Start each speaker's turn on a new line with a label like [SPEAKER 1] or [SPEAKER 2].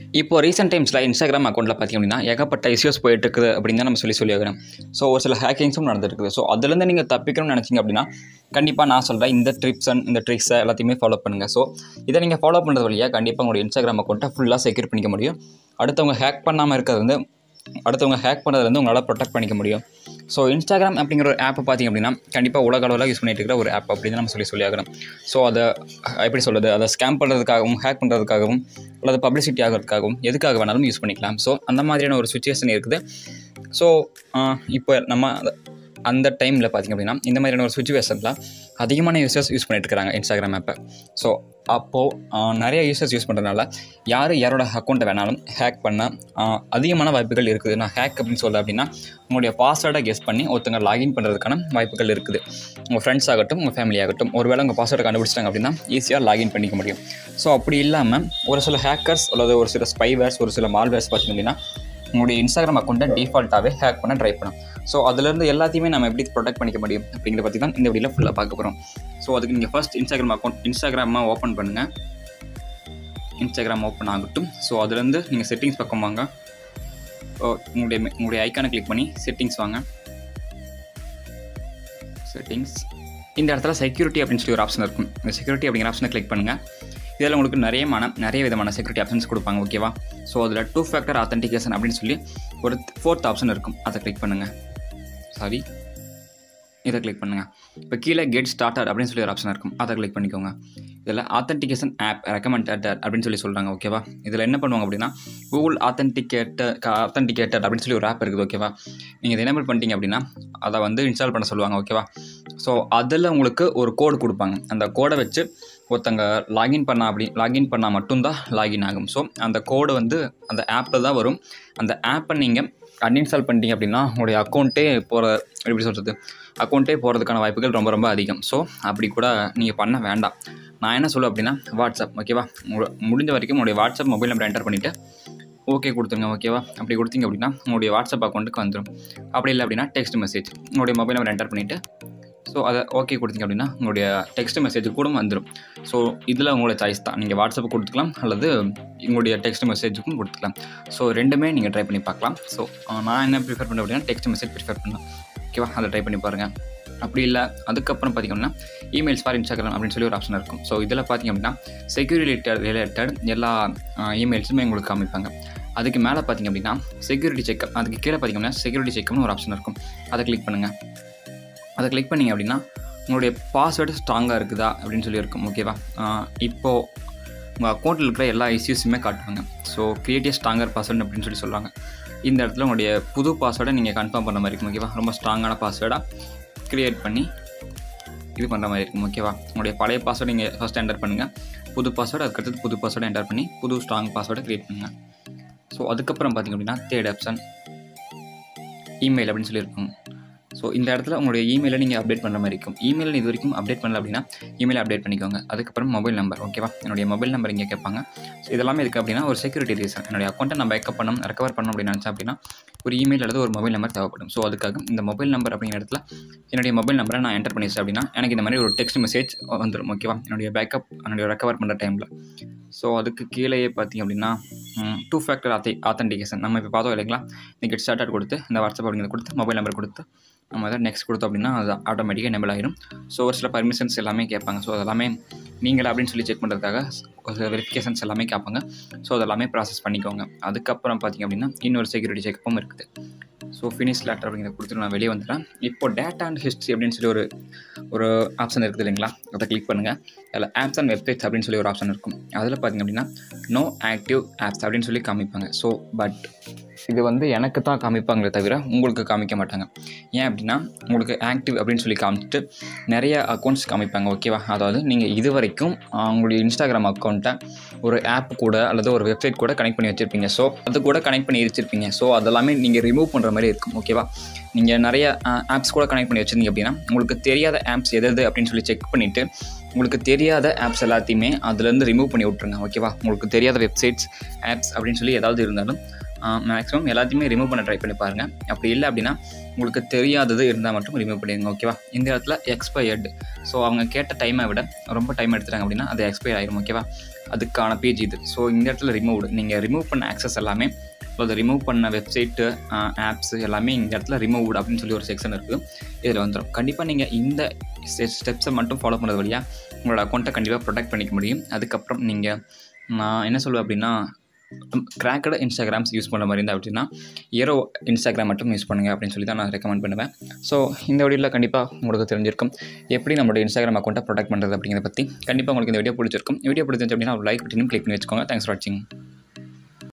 [SPEAKER 1] இப்போ ரீசெண்ட் டைம்ஸில் இன்ஸ்டாகிராம் அக்கௌண்ட்டில் பார்த்திங்க அப்படின்னா ஏகப்பட்ட இஷ்யூஸ் போயிட்டு இருக்குது அப்படின்னு தான் நம்ம சொல்லி சொல்லி ஆகணும் ஸோ ஒரு சில ஹேக்கிங்ஸும் நடந்துருக்குது ஸோ அதுலேருந்து நீங்கள் தப்பிக்கணும்னு நினச்சிங்க அப்படின்னா கண்டிப்பாக நான் சொல்கிறேன் இந்த ட்ரிப்ஸ் அண்ட் இந்த ட்ரிக்ஸை எல்லாத்தையுமே ஃபாலோ பண்ணுங்கள் ஸோ இதை நீங்கள் ஃபாலோ பண்ணுறது வழியாக கண்டிப்பாக உங்களுடைய இன்ஸ்டாகிராம் அக்கௌண்ட்டை ஃபுல்லாக செக்யூர் பண்ணிக்க முடியும் அடுத்தவங்க ஹேக் பண்ணாமல் இருக்கிறது வந்து அடுத்தவங்க ஹேக் பண்ணுறதுலேருந்து உங்களால் ப்ரொடெக்ட் பண்ணிக்க முடியும் ஸோ இன்ஸ்டாகிராம் அப்படிங்கிற ஒரு ஆப் பார்த்திங்க அப்படின்னா கண்டிப்பாக உலக அளவில் யூஸ் பண்ணிட்டு இருக்கிற ஒரு ஆப் அப்படின்னு நம்ம சொல்லி சொல்லி ஆகணும் ஸோ அதை எப்படி சொல்கிறது அதை ஸ்கேம் பண்ணுறதுக்காகவும் ஹேக் பண்ணுறதுக்காகவும் அல்லது பப்ளிசிட்டி ஆகிறதுக்காகவும் எதுக்காக வேணாலும் யூஸ் பண்ணிக்கலாம் ஸோ அந்த மாதிரியான ஒரு சுச்சுவேஷன் இருக்குது ஸோ இப்போ நம்ம அத- அந்த டைமில் பார்த்திங்க அப்படின்னா இந்த மாதிரியான ஒரு சுச்சுவேஷனில் அதிகமான யூசர்ஸ் யூஸ் பண்ணிட்டு இருக்காங்க இன்ஸ்டாகிராம் ஆப்பை ஸோ அப்போது நிறைய யூசர்ஸ் யூஸ் பண்ணுறதுனால யார் யாரோட அக்கௌண்ட்டை வேணாலும் ஹேக் பண்ண ஆஹ், அதிகமான வாய்ப்புகள் இருக்குது நான் ஹேக் அப்படின்னு சொல்ல அப்படின்னா உங்களுடைய பாஸ்வேர்டை கெஸ் பண்ணி ஒருத்தங்க லாகின் பண்ணுறதுக்கான வாய்ப்புகள் இருக்குது உங்கள் ஃப்ரெண்ட்ஸ் ஆகட்டும் உங்கள் ஃபேமிலி ஆகட்டும் ஒருவேளை உங்கள் பாஸ்வேர்டை கண்டுபிடிச்சிட்டாங்க அப்படின்னா ஈஸியாக லாகின் பண்ணிக்க முடியும் ஸோ அப்படி இல்லாமல் ஒரு சில ஹேக்கர்ஸ் அல்லது ஒரு சில ஸ்பைவேர்ஸ் ஒரு சில மால்வேர்ஸ் பார்த்திங்க அப்படின்னா உங்களுடைய இன்ஸ்டாகிராம் அக்கௌண்ட்டை டிஃபால்ட்டாகவே ஹேக் பண்ண ட்ரை பண்ணும் ஸோ அதுலேருந்து எல்லாத்தையுமே நம்ம எப்படி ப்ரொடெக்ட் பண்ணிக்க முடியும் அப்படிங்கிறத பற்றி தான் இந்த வீடியோவில் ஃபுல்லாக பார்க்க போகிறோம் ஸோ அதுக்கு நீங்கள் ஃபர்ஸ்ட் இன்ஸ்டாகிராம் அக்கௌண்ட் இன்ஸ்டாகிராமாக ஓப்பன் பண்ணுங்கள் இன்ஸ்டாகிராம் ஓப்பன் ஆகட்டும் ஸோ அதுலேருந்து நீங்கள் செட்டிங்ஸ் பக்கம் வாங்க ஓ, உங்களுடைய உங்களுடைய ஐக்கானை கிளிக் பண்ணி செட்டிங்ஸ் வாங்க செட்டிங்ஸ் இந்த இடத்துல செக்யூரிட்டி அப்படின்னு சொல்லி ஒரு ஆப்ஷன் இருக்கும் இந்த செக்யூரிட்டி அப்படிங்கிற ஆப்ஷனை கிளிக் பண்ணுங்கள் இதில் உங்களுக்கு நிறைய மான நிறைய விதமான செக்யூரிட்டி ஆப்ஷன்ஸ் கொடுப்பாங்க ஓகேவா ஸோ அதில் டூ ஃபேக்டர் ஆத்தென்டிகேஷன் அப்படின்னு சொல்லி ஒரு ஃபோர்த் ஆப்ஷன் இருக்கும் அதை கிளிக் பண்ணுங்கள் சாரி இதை கிளிக் பண்ணுங்கள் இப்போ கீழே கெட் ஸ்டார்டர் அப்படின்னு சொல்லி ஒரு ஆப்ஷன் இருக்கும் அதை கிளிக் பண்ணிக்கோங்க இதில் ஆத்தென்டிகேஷன் ஆப் ரெக்கமெண்டட் அப்படின்னு சொல்லி சொல்கிறாங்க ஓகேவா இதில் என்ன பண்ணுவாங்க அப்படின்னா கூகுள் ஆத்தென்டிகேட்டர் ஆத்தென்டிகேட்டட் அப்படின்னு சொல்லி ஒரு ஆப் இருக்குது ஓகேவா நீங்கள் இதை எனேபிள் பண்ணிட்டீங்க அப்படின்னா அதை வந்து இன்ஸ்டால் பண்ண சொல்லுவாங்க ஓகேவா ஸோ அதில் உங்களுக்கு ஒரு கோடு கொடுப்பாங்க அந்த கோடை வச்சு ஒருத்தங்க லாகின் பண்ணா அப்படி லாகின் பண்ணால் மட்டும்தான் லாகின் ஆகும் ஸோ அந்த கோடு வந்து அந்த ஆப்பில் தான் வரும் அந்த ஆப்பை நீங்கள் அன்இன்ஸ்டால் பண்ணிட்டீங்க அப்படின்னா உங்களுடைய அக்கௌண்ட்டே போகிற எப்படி சொல்கிறது அக்கௌண்ட்டே போகிறதுக்கான வாய்ப்புகள் ரொம்ப ரொம்ப அதிகம் ஸோ அப்படி கூட நீங்கள் பண்ண வேண்டாம் நான் என்ன சொல்லுவேன் அப்படின்னா வாட்ஸ்அப் ஓகேவா உங்க- முடிஞ்ச வரைக்கும் உங்களுடைய வாட்ஸ்அப் மொபைல் நம்பர் என்டர் பண்ணிவிட்டு ஓகே கொடுத்துருங்க ஓகேவா அப்படி கொடுத்தீங்க அப்படின்னா உங்களுடைய வாட்ஸ்அப் அக்கௌண்ட்டுக்கு வந்துடும் அப்படி இல்லை அப்படின்னா டெக்ஸ்ட் மெசேஜ் உங்களுடைய மொபைல் நம்பர் என்டர் பண்ணிவிட்டு ஸோ அதை ஓகே கொடுத்தீங்க அப்படின்னா உங்களுடைய டெக்ஸ்ட் மெசேஜ் கூட வந்துடும் ஸோ இதில் உங்களோட சாய்ஸ் தான் நீங்கள் வாட்ஸ்அப் கொடுத்துக்கலாம் அல்லது உங்களுடைய டெக்ஸ்ட் மெசேஜுக்கும் கொடுத்துக்கலாம் ஸோ ரெண்டுமே நீங்கள் ட்ரை பண்ணி பார்க்கலாம் ஸோ நான் என்ன ப்ரிஃபர் பண்ணேன் அப்படின்னா டெக்ஸ்ட் மெசேஜ் ப்ரிஃபர் பண்ணேன் ஓகேவா அதை ட்ரை பண்ணி பாருங்கள் அப்படி இல்லை அதுக்கப்புறம் பார்த்தீங்கன்னா இமெயில்ஸ் ஃபார் இன்ஸ்டாகிராம் அப்படின்னு சொல்லி ஒரு ஆப்ஷன் இருக்கும் ஸோ இதில் பார்த்தீங்க அப்படின்னா செக்யூரிட்டி ரிலேட்டட் எல்லா இமெயில்ஸுமே உங்களுக்கு காமிப்பாங்க அதுக்கு மேலே பார்த்தீங்க அப்படின்னா செக்யூரிட்டி செக்அப் அதுக்கு கீழே பார்த்தீங்கன்னா செக்யூரிட்டி செக்அப்னு ஒரு ஆப்ஷன் இருக்கும் அதை கிளிக் பண்ணுங்கள் அதை கிளிக் பண்ணீங்க அப்படின்னா உங்களுடைய பாஸ்வேர்டு ஸ்ட்ராங்காக இருக்குதா அப்படின்னு சொல்லி இருக்கும் ஓகேவா இப்போது உங்கள் அக்கௌண்ட்டில் இருக்கிற எல்லா இஷ்யூஸுமே காட்டுவாங்க ஸோ கிரியேட்டிவ் ஸ்ட்ராங்கர் பாஸ்வேர்டு அப்படின்னு சொல்லி சொல்கிறாங்க இந்த இடத்துல உங்களுடைய புது பாஸ்வேர்டை நீங்கள் கன்ஃபார்ம் பண்ண மாதிரி இருக்கும் ஓகேவா ரொம்ப ஸ்ட்ராங்கான பாஸ்வேர்டாக க்ரியேட் பண்ணி இது பண்ணுற மாதிரி இருக்கும் ஓகேவா உங்களுடைய பழைய பாஸ்வேர்டு நீங்கள் ஃபஸ்ட் என்டர் பண்ணுங்கள் புது பாஸ்வேர்டு அதுக்கடுத்து புது பாஸ்வேர்டை என்டர் பண்ணி புது ஸ்ட்ராங் பாஸ்வேர்டை க்ரியேட் பண்ணுங்கள் ஸோ அதுக்கப்புறம் பார்த்திங்க அப்படின்னா தேர்ட் ஆப்ஷன் இமெயில் அப்படின்னு சொல்லியிருக்கோம் ஸோ இந்த இடத்துல உங்களுடைய இமெயிலை நீங்கள் அப்டேட் பண்ணுற மாதிரி இருக்கும் இமெயில் இது வரைக்கும் அப்டேட் பண்ணல அப்படின்னா இமெயில் அப்டேட் பண்ணிக்கோங்க அதுக்கப்புறம் மொபைல் நம்பர் ஓகேவா என்னுடைய மொபைல் நம்பர் இங்கே கேட்பாங்க ஸோ இதெல்லாமே இருக்குது அப்படின்னா ஒரு செக்யூரிட்டி ரீசன் என்னுடைய அக்கௌண்ட்டை நான் பேக்கப் பண்ணணும் ரெக்கவர் பண்ணணும் அப்படின்னு நினச்சேன் அப்படின்னா ஒரு இமெயில் அல்லது ஒரு மொபைல் நம்பர் தேவைப்படும் ஸோ அதுக்காக இந்த மொபைல் நம்பர் அப்படிங்கிற இடத்துல என்னுடைய மொபைல் நம்பரை நான் என்டர் பண்ணிச்சேன் அப்படின்னா எனக்கு இந்த மாதிரி ஒரு டெக்ஸ்ட் மெசேஜ் வந்துடும் ஓகேவா என்னுடைய பேக்கப் என்னுடைய ரெக்கவர் பண்ணுற டைமில் ஸோ அதுக்கு கீழேயே பார்த்தீங்க அப்படின்னா டூ ஃபேக்டர் ஆத்தி ஆத்தென்டிகேஷன் நம்ம இப்போ பார்த்தோம் இல்லைங்களா இந்த கெட் ஸ்டார்டட் கொடுத்து இந்த வாட்ஸ்அப் அப்படிங்கிறத கொடுத்து மொபைல் நம்பர் கொடுத்து நம்ம அதை நெக்ஸ்ட் கொடுத்தோம் அப்படின்னா அது ஆட்டோமேட்டிக்காக எனபிள் ஆயிடும் ஸோ ஒரு சில பர்மிஷன்ஸ் எல்லாமே கேட்பாங்க ஸோ அதெல்லாமே நீங்களா அப்படின்னு சொல்லி செக் பண்ணுறதுக்காக ஒரு சில வெரிஃபிகேஷன்ஸ் எல்லாமே கேட்பாங்க ஸோ அதெல்லாமே ப்ராசஸ் பண்ணிக்கோங்க அதுக்கப்புறம் பார்த்தீங்க அப்படின்னா இன்னொரு செக்யூரிட்டி செக்கப்பும் இருக்குது ஸோ ஃபினிஷ் லேட்டர் அப்படிங்கிறத கொடுத்துட்டு நான் வெளியே வந்துடுறேன் இப்போ டேட்டா அண்ட் ஹிஸ்ட்ரி அப்படின்னு சொல்லி ஒரு ஒரு ஆப்ஷன் இருக்குது இல்லைங்களா அதை கிளிக் பண்ணுங்கள் அதில் ஆப்ஸ் அண்ட் வெப்சைட்ஸ் அப்படின்னு சொல்லி ஒரு ஆப்ஷன் இருக்கும் அதில் பார்த்தீங்க அப்படின்னா நோ ஆக்டிவ் ஆப்ஸ் அப்படின்னு சொல்லி காமிப்பாங்க ஸோ பட் இது வந்து எனக்கு தான் காமிப்பாங்களே தவிர உங்களுக்கு காமிக்க மாட்டாங்க ஏன் அப்படின்னா உங்களுக்கு ஆக்டிவ் அப்படின்னு சொல்லி காமிச்சிட்டு நிறைய அக்கௌண்ட்ஸ் காமிப்பாங்க ஓகேவா அதாவது நீங்கள் இது வரைக்கும் ஆஹ், உங்களுடைய இன்ஸ்டாகிராம் அக்கௌண்ட்டை ஒரு ஆப் கூட அல்லது ஒரு வெப்சைட் கூட கனெக்ட் பண்ணி வச்சுருப்பீங்க ஸோ அது கூட கனெக்ட் பண்ணி வச்சுருப்பீங்க ஸோ அதெல்லாமே நீங்கள் ரிமூவ் பண்ணுற மாதிரி இருக்கும் ஓகேவா நீங்கள் நிறைய ஆப்ஸ் கூட கனெக்ட் பண்ணி வச்சுருந்தீங்க அப்படின்னா உங்களுக்கு தெரியாத ஆப்ஸ் எது எது அப்படின்னு சொல்லி செக் பண்ணிவிட்டு உங்களுக்கு தெரியாத ஆப்ஸ் எல்லாத்தையுமே அதுலேருந்து ரிமூவ் பண்ணி விட்ருங்க ஓகேவா உங்களுக்கு தெரியாத வெப்சைட்ஸ் ஆப்ஸ் அப்படின்னு சொல்லி ஏதாவது இருந்தாலும் மேக்ஸிமம் எல்லாத்தையுமே ரிமூவ் பண்ண ட்ரை பண்ணி பாருங்கள் அப்படி இல்லை அப்படின்னா உங்களுக்கு தெரியாதது இருந்தால் மட்டும் ரிமூவ் பண்ணிடுங்க ஓகேவா இந்த இடத்துல எக்ஸ்பயர்டு ஸோ அவங்க கேட்ட டைமை விட ரொம்ப டைம் எடுத்துட்டாங்க அப்படின்னா அது எக்ஸ்பயர் ஆயிரும் ஓகேவா அதுக்கான பேஜ் இது ஸோ இந்த இடத்துல ரிமூவ்டு நீங்கள் ரிமூவ் பண்ண ஆக்சஸ் எல்லாமே ஸோ அதை ரிமூவ் பண்ண வெப்சைட்டு ஆப்ஸ் எல்லாமே இந்த இடத்துல ரிமூவ்டு அப்படின்னு சொல்லி ஒரு செக்ஷன் இருக்குது இதில் வந்துடும் கண்டிப்பாக நீங்கள் இந்த ஸ்டெப்ஸை மட்டும் ஃபாலோ பண்ணுறது வழியாக உங்களோட அக்கௌண்ட்டை கண்டிப்பாக ப்ரொடெக்ட் பண்ணிக்க முடியும் அதுக்கப்புறம் நீங்கள் நான் என்ன சொல்லுவேன் அப்படின்னா கிராக்கடு இன்ஸ்டாகிராம்ஸ் யூஸ் பண்ணுற மாதிரி இருந்தால் அப்படின்னா ஏரோ இன்ஸ்டாகிராம் மட்டும் யூஸ் பண்ணுங்கள் அப்படின்னு சொல்லி தான் நான் ரெக்கமெண்ட் பண்ணுவேன் ஸோ இந்த வீடியோவில் கண்டிப்பாக உங்களுக்கு தெரிஞ்சிருக்கும் எப்படி நம்மளோட இன்ஸ்டாகிராம் அக்கௌண்ட்டை ப்ரொடெக்ட் பண்ணுறது அப்படிங்கிறத பற்றி கண்டிப்பாக உங்களுக்கு இந்த வீடியோ பிடிச்சிருக்கும் வீடியோ பிடிச்சிருந்துச்சு அப்படின்னா ஒரு லைக் பட்டனும் கிளிக் பண்ணி வச்சுக்கோங்க தேங்க்ஸ் ஃபார் வாட்சிங்